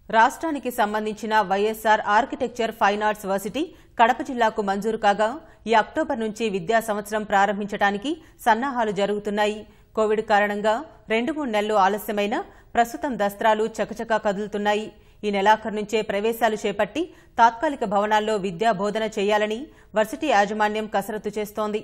రాష్ట్రానికి సంబంధించిన Y S R architecture fine arts varsity Kadapa జిల్లాకు మంజూరు కాగా ఈ అక్టోబర్ నుంచి విద్యా సంవత్సరం ప్రారంభించడానికి సన్నాహాలు జరుగుతున్నాయి కోవిడ్ కారణంగా రెండు మూడు నెలలు ఆలస్యమైన ప్రస్తుతం దస్త్రాలు చకచకా కదులుతున్నాయి ఈ నెలాఖరు నుంచే ప్రవేశాలు చేపట్టి తాత్కాలిక భవనాల్లో విద్యా బోధన చేయాలని వర్సిటీ యాజమాన్యం కసరత్తు చేస్తోంది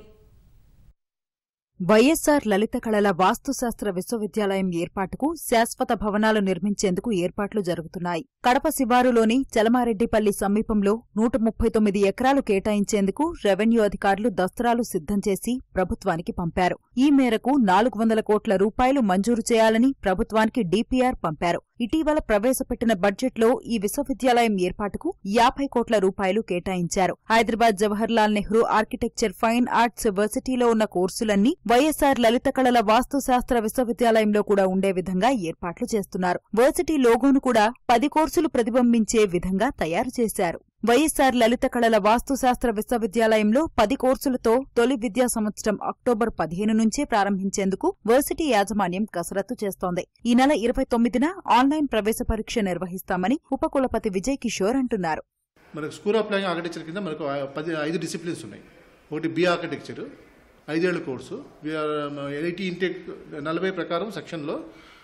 వైఎస్సార్ లలిత కళల వాస్తుశాస్త్ర విశ్వవిద్యాలయం ఏర్పాటుకు శాశ్వత భవనాలు నిర్మించేందుకు ఏర్పాట్లు జరుగుతున్నాయి కడప శివారులోని చలమారెడ్డిపల్లి సమీపంలో నూట ముప్పై తొమ్మిది ఎకరాలు కేటాయించేందుకు రెవెన్యూ అధికారులు దస్త్రాలు సిద్ధం చేసి ప్రభుత్వానికి పంపారు ఈ మేరకు నాలుగు వందల కోట్ల రూపాయలు మంజూరు చేయాలని ప్రభుత్వానికి డీపీఆర్ పంపారు ఇటీవల ప్రవేశపెట్టిన బడ్జెట్లో ఈ విశ్వవిద్యాలయం ఏర్పాటుకు యాభై కోట్ల రూపాయలు కేటాయించారు Hyderabad Jawaharlal Nehru architecture fine arts వర్సిటీలో ఉన్న కోర్సులన్నీ వైఎస్సార్ లలిత కళల వాస్తుశాస్త్ర విశ్వవిద్యాలయంలో కూడా ఉండే విధంగా ఏర్పాట్లు చేస్తున్నారు వర్సిటీ లోగోను కూడా పది కోర్సులు ప్రతిబింబించే విధంగా తయారు చేశారు వైఎస్సార్ లలిత కళల వాస్తుశాస్త్ర విశ్వవిద్యాలయంలో పది కోర్సులతో తొలి విద్యా సంవత్సరం అక్టోబర్ పదిహేను నుంచే ప్రారంభించేందుకు వర్సిటీ యాజమాన్యం కసరత్తు చేస్తోంది ఈ నెల ఇరవై తొమ్మిదిన ఆన్లైన్ ప్రవేశ పరీక్ష నిర్వహిస్తామని ఉపకులపతి విజయ్ కిషోర్ అంటున్నారు మనకు స్కూల్ ఆఫ్ ప్లానింగ్ ఆర్కిటెక్చర్ కింద మనకు ఆ పది ఐదు డిసిప్లిన్స్ ఉన్నాయి ఒకటి బి ఆర్కిటెక్చర్ ఐదేళ్ల కోర్సు ఎయిటీ ఇంటేక్ నలభై ప్రకారం సెక్షన్లో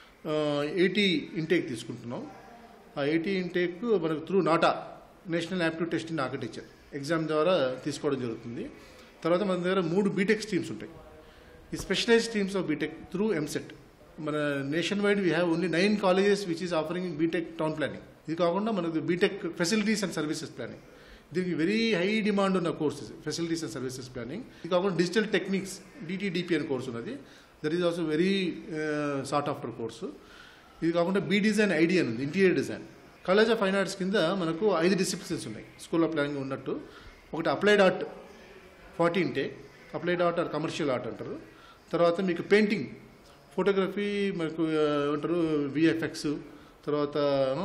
ఎయిటీ ఇంటేక్ తీసుకుంటున్నాం ఆ ఎయిటీ ఇంటేక్ మనకు through NATA national aptitude test in architecture exam ద్వారా తీసుకోవడం జరుగుతుంది తర్వాత మన దగ్గర మూడు బీటెక్ స్ట్రీమ్స్ ఉంటాయి ఈ specialise streams of B Tech through EAMCET మన nation wide we have only nine colleges which is offering B Tech town planning ఇది కాకుండా మనకు B Tech facilities and services planning దీనికి వెరీ హై డిమాండ్ ఉన్న courses facilities and services planning ఇది కాకుండా digital techniques D T D P అనే కోర్సు ఉన్నది that is also very sort after course ఇది కాకుండా బీ డిజైన్ ఐడి అని ఉంది interior design college of fine arts కింద మనకు ఐదు డిసిప్లిన్స్ ఉన్నాయి స్కూల్ ఆఫ్ ప్లానింగ్ ఉన్నట్టు ఒకటి applied art forty intake applied art or commercial art అంటారు తర్వాత మీకు పెయింటింగ్ ఫోటోగ్రఫీ మనకు ఆ, ఏమంటారు విఎఫ్ఎక్స్ తర్వాత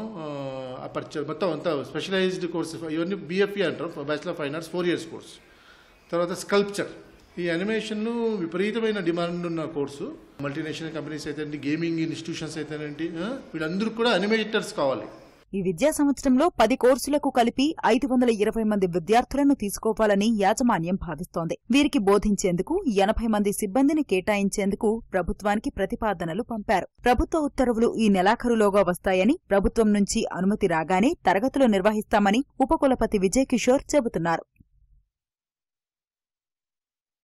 అపర్చర్ మొత్తం అంతా స్పెషలైజ్డ్ కోర్సెస్ ఇవన్నీ బిఎఫ్ఈ అంటారు bachelor fine arts four years course తర్వాత స్కల్ప్చర్ ఈ అనిమేషన్ విపరీతమైన డిమాండ్ ఉన్న కోర్సు మల్టీనేషనల్ కంపెనీస్ అయితే గేమింగ్ ఇన్స్టిట్యూషన్స్ అయితేనండి ఆ, వీళ్ళందరూ కూడా అనిమేటర్స్ కావాలి ఈ విద్యా సంవత్సరంలో పది కోర్సులకు కలిపి ఐదు వందల ఇరవై మంది విద్యార్థులను తీసుకోవాలని యాజమాన్యం భావిస్తోంది వీరికి బోధించేందుకు ఎనభై మంది సిబ్బందిని కేటాయించేందుకు ప్రభుత్వానికి ప్రతిపాదనలు పంపారు ప్రభుత్వ ఉత్తర్వులు ఈ నెలాఖరులోగా వస్తాయని ప్రభుత్వం నుంచి అనుమతి రాగానే తరగతులు నిర్వహిస్తామని ఉపకులపతి విజయ్ కిషోర్ చెబుతున్నారు